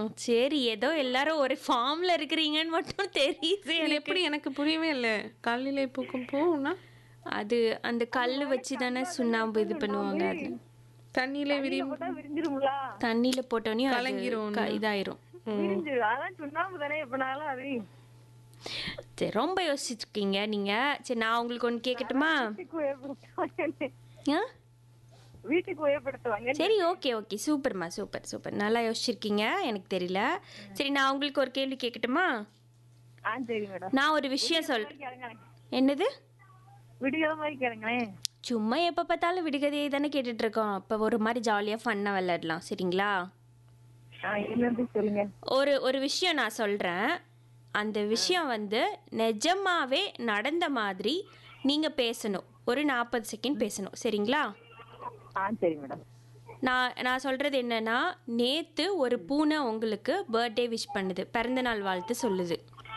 சரி ஏதோ எல்லாரும் ஒரு ஃபார்ம்ல இருக்கிறீங்கன்னு மட்டும் தெரியுது இது எனக்கு எப்படி எனக்கு புரியவே இல்லை காலையிலே பூக்கும் பூன்னா அது அந்த கல்லு வச்சு தானே சுண்ணாம்பு இது பண்ணுவாங்க அது தண்ணியிலே விரியும் போட்டா விரிஞ்சிருங்களா தண்ணியில போட்டோன்னே அது கலங்கிரும் க- இதாயிரும் விரிஞ்சு அதான் சுண்ணாம்பு தானே எப்பனாலும் அது சரி ரொம்ப யோசிச்சிருக்கீங்க நீங்க சரி நான் உங்களுக்கு ஒன்று கேட்கட்டுமா வீட்டுக்கு உபயோகப்படுத்துவாங்க ஆ? வீட்டுக்கு உபயோகப்படுத்துவாங்க சரி ஓகே ஓகே சூப்பர்மா சூப்பர் சூப்பர் நல்லா யோசிச்சிருக்கீங்க எனக்கு தெரியல சரி நான் உங்களுக்கு ஒரு கேள்வி கேட்கட்டுமா ஆ சரி மேடம் நான் ஒரு விஷயம் சொல் கேளுங்க என்னது விடியாத மாதிரி கேளுங்களேன் சும்மா எப்போ பார்த்தாலும் விடுகதையை தானே கேட்டுட்டு இருக்கோம் அப்போ ஒரு மாதிரி ஜாலியாக ஃபன்னாக விளையாடலாம் சரிங்களா ஆ என்னது சொல்லுங்க ஒரு ஒரு விஷயம் நான் சொல்கிறேன் அந்த விஷயம் வந்து நிஜமாவே நடந்த மாதிரி நீங்கள் பேசணும் ஒரு நாற்பது செகண்ட் பேசணும் சரிங்களா ஆ சரி மேடம் நான் நான் சொல்கிறது என்னன்னா நேற்று ஒரு பூனை உங்களுக்கு பர்த்டே விஷ் பண்ணுது பிறந்தநாள் வாழ்த்து சொல்லுது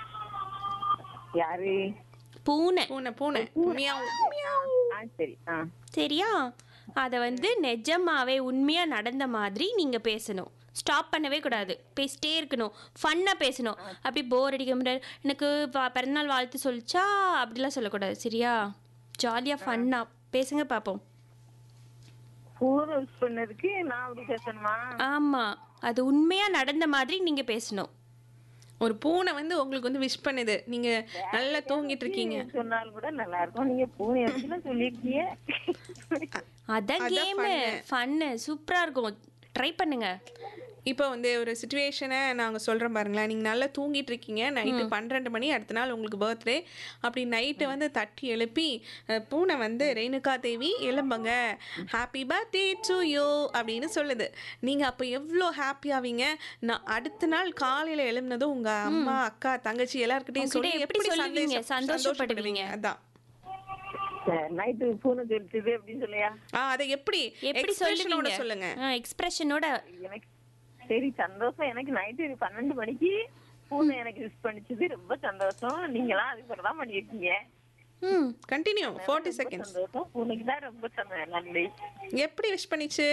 யாரு பூனை பூனை பூனை மியாவ். ஆ சரி ஆ சரியா அதை வந்து நிஜமாவே உண்மையாக நடந்த மாதிரி நீங்கள் பேசணும் ஸ்டாப் பண்ணவே கூடாது பேசிட்டே இருக்கணும் ஃபன்னாக பேசணும் அப்படி போர் அடிக்க முடியாது எனக்கு வா- பிறந்தநாள் வாழ்த்து சொல்லிச்சா அப்படிலாம் சொல்லக்கூடாது சரியா ஜாலியாக ஃபன்னாக பேசுங்க பார்ப்போம் பூனை யூஸ் பண்ணதுக்கு நான் அப்படி பேசணுமா ஆமாம் அது உண்மையாக நடந்த மாதிரி நீங்கள் பேசணும் ஒரு பூனை வந்து உங்களுக்கு வந்து விஷ் பண்ணுது நீங்க நல்லா தூங்கிட்டு இருக்கீங்க சொன்னாலும் கூட நல்லா இருக்கும் நீங்க பூனை வச்சுலாம் சொல்லியிருக்கீங்க அதான் கேமு ஃபன்னு சூப்பராக இருக்கும் ட்ரை பண்ணுங்க இப்போ வந்து ஒரு சுச்சுவேஷனை நாங்கள் சொல்கிறோம் பாருங்களேன் நீங்கள் நல்லா தூங்கிட்டு இருக்கீங்க நைட்டு பன்னிரெண்டு மணி அடுத்த நாள் உங்களுக்கு பர்த்டே அப்படி நைட்டு வந்து தட்டி எழுப்பி அஹ், பூனை வந்து ரேணுகா தேவி எழும்புங்க ஹாப்பி பர்த்டே டு யூ அப்படின்னு சொல்லுது நீங்கள் அப்போ எவ்வளோ ஹாப்பி ஆவீங்க நான் அடுத்த நாள் காலையில் எழும்பினதும் உங்கள் அம்மா அக்கா தங்கச்சி எல்லாருக்கிட்டையும் சொல்லி உங்ககிட்ட எப்படி எப்படி சொல்லுவீங்க? சந்தோஷம் சந்தோஷப்படுவீங்க? அதான் நைட்டு பூனை சொல்லிட்டுது அப்படின்னு சொல்லியா ஆ அதை எப்படி எப்படி expression ஓட சொல்லுவீங்க சொல்லுங்க எக்ஸ்பிரஷனோட எனக்கு சரி சந்தோஷம் எனக்கு நைட்டு பன்னெண்டு மணிக்கு பூனை எனக்கு யூஸ் பண்ணிச்சது ரொம்ப சந்தோஷம் நீங்களாம் அதுக்கு தான் பண்ணியிருக்கீங்க ம் கண்டினியூ ஃபார்ட்டி செகண்ட்ஸ் சந்தோஷம் பூனைக்கு தான் ரொம்ப சந்தோஷம் நன்றி எப்படி விஷ் பண்ணிச்சு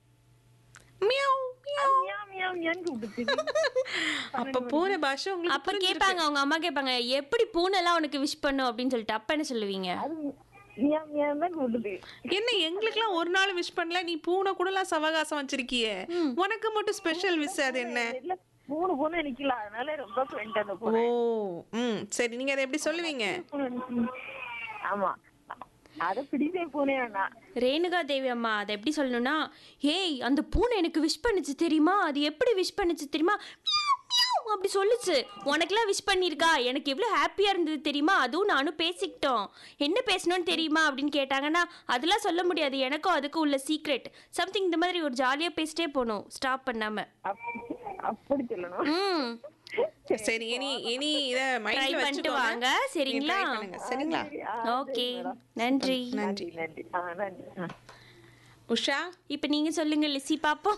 மியாவ் மியாவ் மியா மியா மியான்னு கூப்பிட்டுச்சு அப்ப பூனை பாஷை உங்களுக்கு அப்ப கேட்பாங்க அவங்க அம்மா கேட்பாங்க எப்படி பூனைலாம் உனக்கு விஷ் பண்ணும் அப்படின்னு சொல்லிட்டு அப்ப என்ன சொல்லுவீங்க அது மியா மியான்னு தான் கூப்பிடுது என்ன எங்களுக்குலாம் ஒரு நாள் விஷ் பண்ணல நீ பூனை கூடலாம் சவகாசம் வச்சிருக்கியே உனக்கு மட்டும் ஸ்பெஷல் விஷ் அது என்ன இல்ல மூணு பூனை நிக்கல அதனால ரொம்ப ஃப்ரெண்ட் அந்த ஓ பூனை ம் சரி நீங்க அதை எப்படி சொல்லுவீங்க பூனை நிக்கி. ஆமா அத பிடிச்சே பூனை வேணா ரேணுகா தேவி அம்மா அதை எப்படி சொல்லணும்னா ஏய் அந்த பூனை எனக்கு விஷ் பண்ணுச்சு தெரியுமா அது எப்படி விஷ் பண்ணுச்சு தெரியுமா மியாவ், மியாவ் அப்படி சொல்லுச்சு உனக்கெல்லாம் விஷ் பண்ணியிருக்கா எனக்கு எவ்வளோ ஹாப்பியாக இருந்தது தெரியுமா அதுவும் நானும் பேசிக்கிட்டோம் என்ன பேசணும்னு தெரியுமா அப்படின்னு கேட்டாங்கன்னா அதெல்லாம் சொல்ல முடியாது எனக்கும் அதுக்கும் உள்ள சீக்ரெட் சம்திங் இந்த மாதிரி ஒரு ஜாலியாக பேசிட்டே போகணும் ஸ்டாப் பண்ணாமல் அப்படி அப்படி சொல்லணும் ம் சரி இனி இனி இத ட்ரை மைண்ட்ல பண்ணிட்டு வச்சுக்கோங்க வாங்க சரிங்களா Try பண்ணுங்க சரிங்களா ஓகே நன்றி நன்றி நன்றி ஆ நன்றி ஆ. உஷா இப்போ நீங்க சொல்லுங்க லிசி பாப்போம்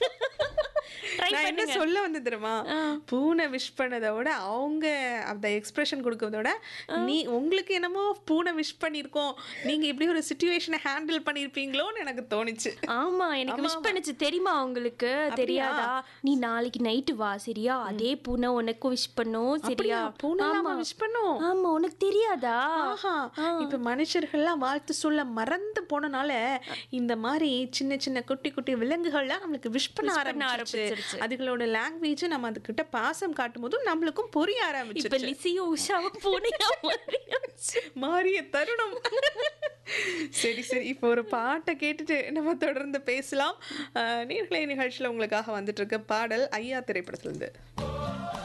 ட்ரை நான் என்ன பண்ணுங்க சொல்ல வந்து தெரியுமா பூனை விஷ் பண்ணதை விட அவங்க அந்த எக்ஸ்பிரஷன் கொடுக்கறத விட நீ உங்களுக்கு என்னமோ பூனை விஷ் பண்ணியிருக்கோம் நீங்க இப்படி ஒரு சுச்சுவேஷனை ஹேண்டில் பண்ணியிருப்பீங்களோன்னு எனக்கு தோணுச்சு ஆமா எனக்கு விஷ் பண்ணுச்சு தெரியுமா உங்களுக்கு தெரியாதா நீ நாளைக்கு நைட்டு வா சரியா அதே பூனை உனக்கும் விஷ் பண்ணும் சரியா பூனை ஆமா விஷ் பண்ணும் ஆமா உனக்கு தெரியாதா ஆஹா இப்ப மனுஷர்கள்லாம் வாழ்த்து சொல்ல மறந்து போனனால இந்த மாதிரி சின்ன சின்ன குட்டி குட்டி விலங்குகள்லாம் நம்மளுக்கு விஷ் பண்ண ஆரம்பிச்சிருச்சு ஆரம்பிச்சிருச்சு. அதுகளோட லாங்குவேஜ் நம்ம அதுகிட்ட பாசம் காட்டும் போதும் நம்மளுக்கும் புரிய இப்ப ஆரம்பிச்சிருச்சு லிசியும் உஷாவும் பூனையா மாறியாச்சு. மாறிய தருணம் சரி சரி இப்போ ஒரு பாட்டை கேட்டுட்டு நம்ம தொடர்ந்து பேசலாம் அஹ், நேர்களை நிகழ்ச்சியில் உங்களுக்காக வந்துட்டு இருக்க பாடல் ஐயா திரைப்படத்துல இருந்து